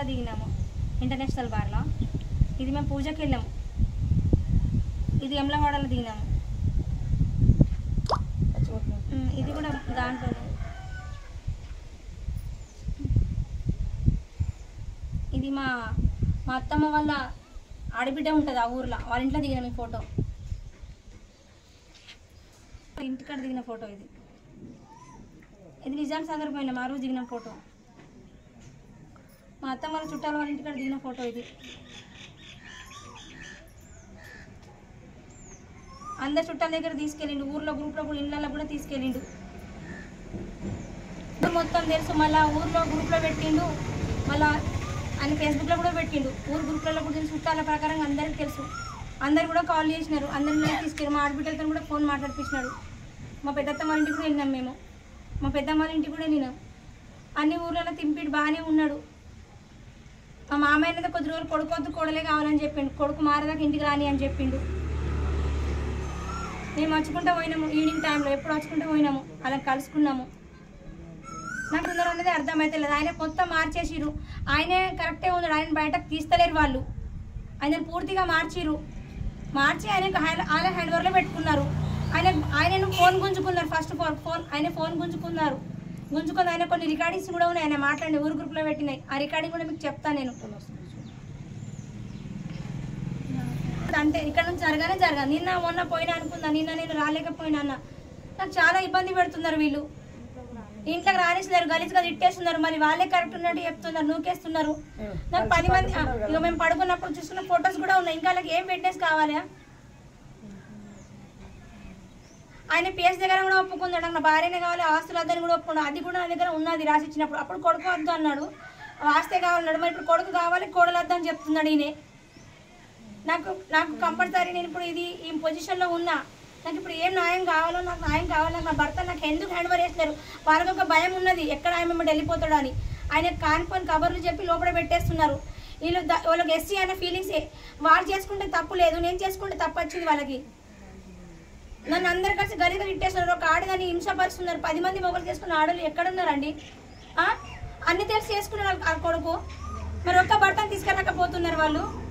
దిగినాము international బార్లో ఇది మేము పూజకి వెళ్ళాము ఇది ఎమ్లవాడలో దిగినాము ఉమ్, ఇది కూడా దాంట్లోనే ఇది మా మా అత్తమ్మ వాళ్ళ ఆడబిడ్డ ఉంటుంది ఆ ఊర్లో వాళ్ళ ఇంట్లో దిగిన ఈ ఫోటో ఇంటికాడ దిగిన ఫోటో ఇది ఇది నిజాం సాగర్ పోయినాం ఆ రోజు దిగిన ఫోటో మా అత్తమ్మ వాళ్ళ చుట్టాల వాళ్ళ ఇంటికాడ దిగిన ఫోటో ఇది అందరు చుట్టాల దగ్గర తీసుకెళ్ళిండు ఊర్లో గ్రూప్లో కూడా ఇళ్ళల్లో కూడా తీసుకెళ్ళిండు ఊరు మొత్తం తెలుసు మళ్ళా ఊర్లో గ్రూప్లో పెట్టిండు మళ్ళా ఆయన ఫేస్బుక్లో కూడా పెట్టిండు ఊరు గ్రూప్లలో కూడా తెలుసు చుట్టాల ప్రకారం అందరికీ తెలుసు అందరు కూడా కాల్ చేసినారు అందరిని తీసుకెళ్ళి మా ఆడబిడ్డలతో కూడా ఫోన్ మాట్లాడిపించినాడు మా పెద్దమ్మ వాళ్ళ ఇంటికి కూడా వెళ్ళినాం మేము మా పెద్దమ్మ వాళ్ళ ఇంటికి కూడా వెళ్ళినాం అన్ని ఊర్లలో తింపిడు బాగానే ఉన్నాడు మా మామయ్య అనేది కొద్ది రోజులు కొడుకొద్దు కొడలే కావాలని చెప్పిండు కొడుకు మారదాకా ఇంటికి రాని అని చెప్పిండు మేము వచ్చుకుంటూ పోయినాము ఈవినింగ్ టైంలో ఎప్పుడు వచ్చుకుంటూ పోయినాము అలా కలుసుకున్నాము నాకు ఉందరో అనేది అర్థమైతే లేదు ఆయన మొత్తం మార్చేసిరు ఆయనే కరెక్టే ఉన్నాడు ఆయన బయటకు తీస్తలేరు వాళ్ళు ఆయన పూర్తిగా మార్చిరు మార్చి ఆయన ఆయన హ్యాండ్ ఓవర్లో పెట్టుకున్నారు ఆయన ఆయన ఫోన్ గుంజుకున్నారు ఫస్ట్ ఆఫ్ ఆల్ ఫోన్ ఆయన ఫోన్ గుంజుకున్నారు గుంజుకొని ఆయన కొన్ని రికార్డింగ్స్ కూడా ఉన్నాయి ఆయన మాట్లాడిన ఊరు గ్రూప్లో పెట్టినాయి ఆ రికార్డింగ్ కూడా మీకు చెప్తాను నేను అంటే ఇక్కడ నుంచి జరగానే జరగాలి నిన్న మొన్న పోయినా అనుకుందా నిన్న నేను రాలేకపోయినా అన్న నాకు చాలా ఇబ్బంది పెడుతున్నారు వీళ్ళు ఇంట్లోకి రానిస్తున్నారు గలీజ్గా తిట్టేస్తున్నారు మరి వాళ్ళే కరెక్ట్ ఉన్నట్టు చెప్తున్నారు నూకేస్తున్నారు నాకు పది మంది ఆ, ఇక మేము పడుకున్నప్పుడు చూస్తున్న ఫొటోస్ కూడా ఉన్నాయి ఇంకా వాళ్ళకి ఏం ఫిట్నెస్ కావాలా ఆయన పిఎస్ దగ్గర కూడా ఒప్పుకున్నాడు నాకు నా భార్యనే కావాలి ఆస్తులు వద్దని కూడా ఒప్పుకున్నాడు అది కూడా నా దగ్గర ఉన్నది రాసి ఇచ్చినప్పుడు అప్పుడు కొడుకు వద్దు అన్నాడు ఆస్తే కావాలన్నాడు మరి ఇప్పుడు కొడుకు కావాలి కోడలు వద్దని చెప్తున్నాడు ఈయన నాకు నాకు కంపల్సరీ నేను ఇప్పుడు ఇది ఈ పొజిషన్లో ఉన్నా నాకు ఇప్పుడు ఏం న్యాయం కావాలో నాకు న్యాయం కావాలో నాకు నా భర్త నాకు ఎందుకు హ్యాండ్ ఓవర్ చేస్తున్నారు వాళ్ళకి ఒక భయం ఉన్నది ఎక్కడ ఆయన మిమ్మల్ని వెళ్ళిపోతాడు అని ఆయన కానిపోని కబర్లు చెప్పి లోపల పెట్టేస్తున్నారు వీళ్ళు ద- వాళ్ళకి ఎస్సీ అనే ఫీలింగ్సే వాళ్ళు చేసుకుంటే తప్పు లేదు నేను చేసుకుంటే తప్పు వచ్చింది వాళ్ళకి నన్ను అందరు కలిసి గలీగా తిట్టేస్తున్నారు ఒక ఆడదాన్ని హింసపరుస్తున్నారు పది మంది మొగలు చేసుకున్న ఆడలు ఎక్కడున్నారండి ఆ? అన్ని తెలిసి చేసుకున్నారు వాళ్ళ- ఆ కొడుకు మరి ఒక్క భర్తను తీసుకెళ్ళకపోతున్నారు వాళ్ళు